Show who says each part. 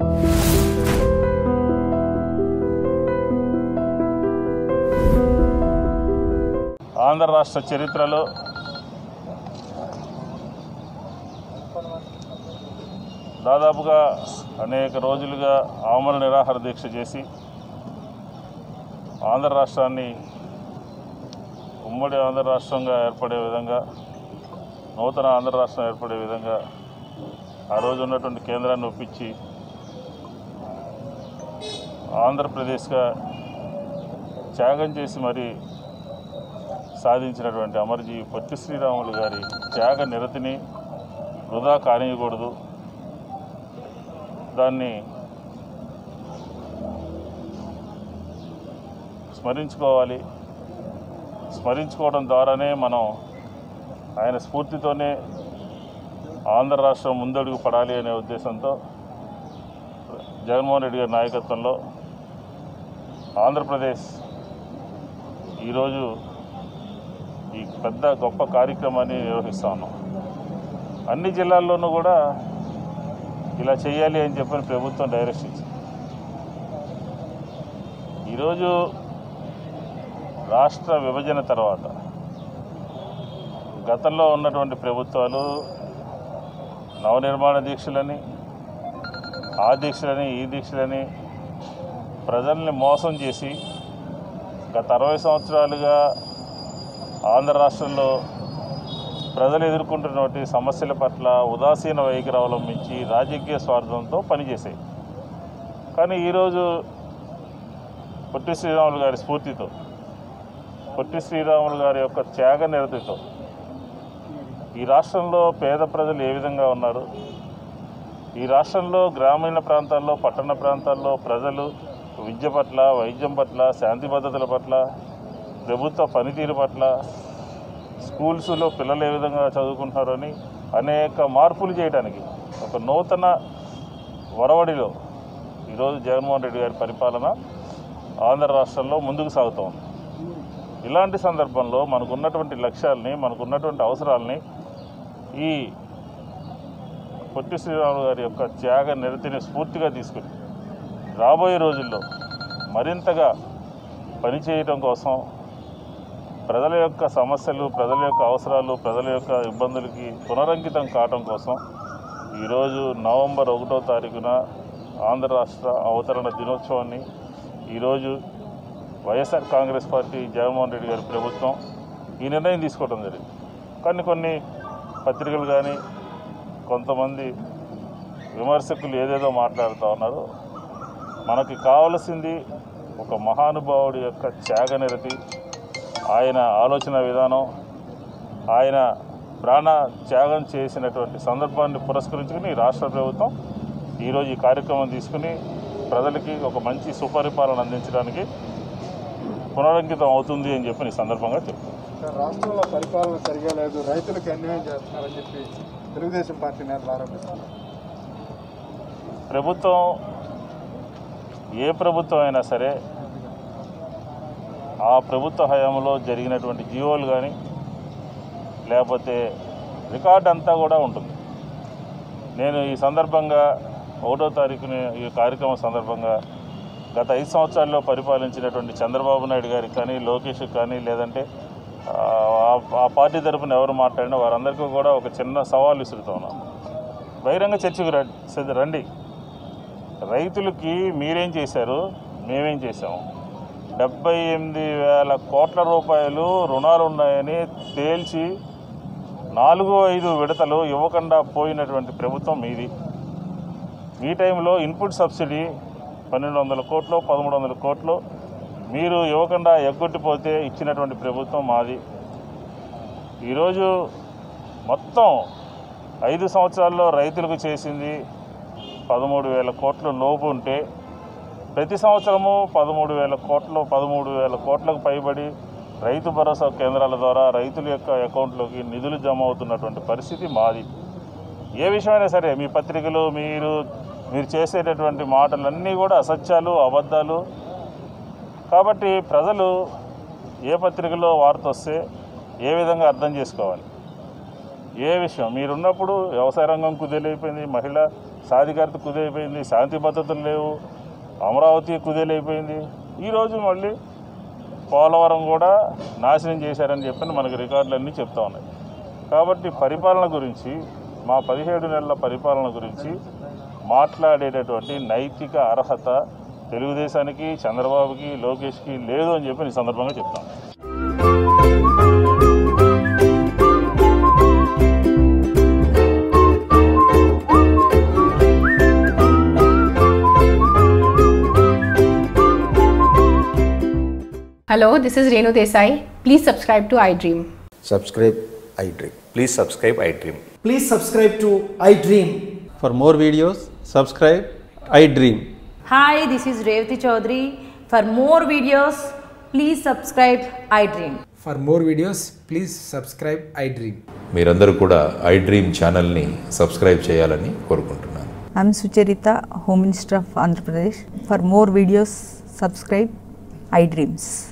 Speaker 1: ఆంధ్ర రాష్ట్ర చరిత్రలో దాదాపుగా అనేక రోజులుగా ఆమరణ నిరాహార దీక్ష చేసి ఆంధ్ర రాష్ట్రాన్ని ఉమ్మడి ఆంధ్ర రాష్ట్రంగా ఏర్పడే విధంగా నూతన ఆంధ్ర రాష్ట్రం ఏర్పడే విధంగా ఆ రోజు ఉన్నటువంటి కేంద్రాన్ని ఒప్పించి ఆంధ్రప్రదేశ్గా త్యాగం చేసి మరి సాధించినటువంటి అమరజీవి పొట్టి శ్రీరాములు గారి త్యాగ నిరతిని వృధా కానియకూడదు దాన్ని స్మరించుకోవాలి స్మరించుకోవడం ద్వారానే మనం ఆయన స్ఫూర్తితోనే ఆంధ్ర రాష్ట్రం ముందడుగు పడాలి అనే ఉద్దేశంతో జగన్మోహన్ రెడ్డి గారి నాయకత్వంలో ఆంధ్రప్రదేశ్ ఈరోజు ఈ పెద్ద గొప్ప కార్యక్రమాన్ని నిర్వహిస్తా ఉన్నాం అన్ని జిల్లాల్లోనూ కూడా ఇలా చేయాలి అని చెప్పని ప్రభుత్వం డైరెక్షన్ ఇచ్చింది ఈరోజు రాష్ట్ర విభజన తర్వాత గతంలో ఉన్నటువంటి ప్రభుత్వాలు నవనిర్మాణ దీక్షలని ఆ దీక్షలని ఈ దీక్షలని ప్రజల్ని మోసం చేసి గత అరవై సంవత్సరాలుగా ఆంధ్ర రాష్ట్రంలో ప్రజలు ఎదుర్కొంటున్నటువంటి సమస్యల పట్ల ఉదాసీన వైఖరి అవలంబించి రాజకీయ స్వార్థంతో పనిచేసాయి కానీ ఈరోజు పొట్టి శ్రీరాములు గారి స్ఫూర్తితో పొట్టి శ్రీరాములు గారి యొక్క త్యాగ నిరతితో ఈ రాష్ట్రంలో పేద ప్రజలు ఏ విధంగా ఉన్నారు ఈ రాష్ట్రంలో గ్రామీణ ప్రాంతాల్లో పట్టణ ప్రాంతాల్లో ప్రజలు విద్య పట్ల వైద్యం పట్ల శాంతి భద్రతల పట్ల ప్రభుత్వ పనితీరు పట్ల స్కూల్స్లో పిల్లలు ఏ విధంగా చదువుకుంటున్నారో అని అనేక మార్పులు చేయడానికి ఒక నూతన వరవడిలో ఈరోజు జగన్మోహన్ రెడ్డి గారి పరిపాలన ఆంధ్ర రాష్ట్రంలో ముందుకు సాగుతూ ఉంది ఇలాంటి సందర్భంలో మనకు ఉన్నటువంటి లక్ష్యాలని మనకు ఉన్నటువంటి అవసరాలని ఈ పొట్టి శ్రీరాములు గారి యొక్క త్యాగ నిరతిని స్ఫూర్తిగా తీసుకుని రాబోయే రోజుల్లో మరింతగా పనిచేయటం కోసం ప్రజల యొక్క సమస్యలు ప్రజల యొక్క అవసరాలు ప్రజల యొక్క ఇబ్బందులకి పునరంకితం కావటం కోసం ఈరోజు నవంబర్ ఒకటో తారీఖున ఆంధ్ర రాష్ట్ర అవతరణ దినోత్సవాన్ని ఈరోజు వైఎస్ఆర్ కాంగ్రెస్ పార్టీ జగన్మోహన్ రెడ్డి గారి ప్రభుత్వం ఈ నిర్ణయం తీసుకోవడం జరిగింది కానీ కొన్ని పత్రికలు కానీ కొంతమంది విమర్శకులు ఏదేదో మాట్లాడుతూ ఉన్నారు మనకి కావలసింది ఒక మహానుభావుడి యొక్క త్యాగనిరతి ఆయన ఆలోచన విధానం ఆయన ప్రాణ త్యాగం చేసినటువంటి సందర్భాన్ని పురస్కరించుకుని రాష్ట్ర ప్రభుత్వం ఈరోజు ఈ కార్యక్రమం తీసుకుని ప్రజలకి ఒక మంచి సుపరిపాలన అందించడానికి పునరంకితం అవుతుంది అని చెప్పి ఈ సందర్భంగా చెప్తాను
Speaker 2: సార్, రాష్ట్రంలో పరిపాలన సరిగా లేదు రైతులకు అన్యాయం చేస్తున్నారని చెప్పి తెలుగుదేశం పార్టీ నేతలు ఆరోపిస్తున్నారు
Speaker 1: ప్రభుత్వం ఏ ప్రభుత్వం అయినా సరే ఆ ప్రభుత్వ హయాంలో జరిగినటువంటి జీవోలు కానీ లేకపోతే రికార్డ్ అంతా కూడా ఉంటుంది నేను ఈ సందర్భంగా ఒకటో తారీఖున ఈ కార్యక్రమం సందర్భంగా గత ఐదు సంవత్సరాల్లో పరిపాలించినటువంటి చంద్రబాబు నాయుడు గారికి కానీ లోకేష్ కానీ లేదంటే ఆ- ఆ పార్టీ తరపున ఎవరు మాట్లాడినా వారందరికీ కూడా ఒక చిన్న సవాల్ విసురుతా ఉన్నాను బహిరంగ చర్చకు రండి సిద్ధ- రండి రైతులకి మీరేం చేశారు మేమేం చేశాము డెబ్బై ఎనిమిది వేల కోట్ల రూపాయలు రుణాలు ఉన్నాయని తేల్చి నాలుగు ఐదు విడతలు ఇవ్వకుండా పోయినటువంటి ప్రభుత్వం మీది ఈ టైంలో ఇన్పుట్ సబ్సిడీ పన్నెండు వందల కోట్లు పదమూడు వందల కోట్లు మీరు ఇవ్వకుండా ఎగ్గొట్టిపోతే ఇచ్చినటువంటి ప్రభుత్వం మాది ఈరోజు మొత్తం ఐదు సంవత్సరాల్లో రైతులకు చేసింది పదమూడు వేల కోట్ల లోపు ఉంటే ప్రతి సంవత్సరము పదమూడు వేల కోట్లు పదమూడు వేల కోట్లకు పైబడి రైతు భరోసా కేంద్రాల ద్వారా రైతుల యొక్క అకౌంట్లోకి నిధులు జమ అవుతున్నటువంటి పరిస్థితి మాది ఏ విషయమైనా సరే మీ పత్రికలు మీరు మీరు చేసేటటువంటి మాటలన్నీ కూడా అసత్యాలు అబద్ధాలు కాబట్టి ప్రజలు ఏ పత్రికలో వార్త వస్తే ఏ విధంగా అర్థం చేసుకోవాలి ఏ విషయం మీరున్నప్పుడు వ్యవసాయ రంగం కుదేలైపోయింది మహిళ సాధికారత కుదైపోయింది శాంతి భద్రతలు లేవు అమరావతి కుదేలైపోయింది ఈరోజు మళ్ళీ పోలవరం కూడా నాశనం చేశారని చెప్పి మనకి రికార్డులన్నీ చెప్తా ఉన్నాయి కాబట్టి పరిపాలన గురించి మా పదిహేడు నెలల పరిపాలన గురించి మాట్లాడేటటువంటి నైతిక అర్హత తెలుగుదేశానికి చంద్రబాబుకి లోకేష్కి లేదు అని చెప్పి ఈ సందర్భంగా చెప్తాను
Speaker 3: Hello, this is Renu Desai. Please subscribe to iDream.
Speaker 4: subscribe iDream.
Speaker 5: Please subscribe iDream.
Speaker 6: Please subscribe to iDream.
Speaker 7: For more videos, subscribe I Dream.
Speaker 8: Hi, this is Revati Chaudhary. For more videos, please subscribe iDream.
Speaker 6: For more videos, please subscribe iDream.
Speaker 5: మీరందరూ కూడా iDream ఛానల్ని subscribe చేయాలని కోరుకుంటున్నాను
Speaker 9: I'm Sucharita, Home Minister of Andhra Pradesh. For more videos, subscribe iDreams.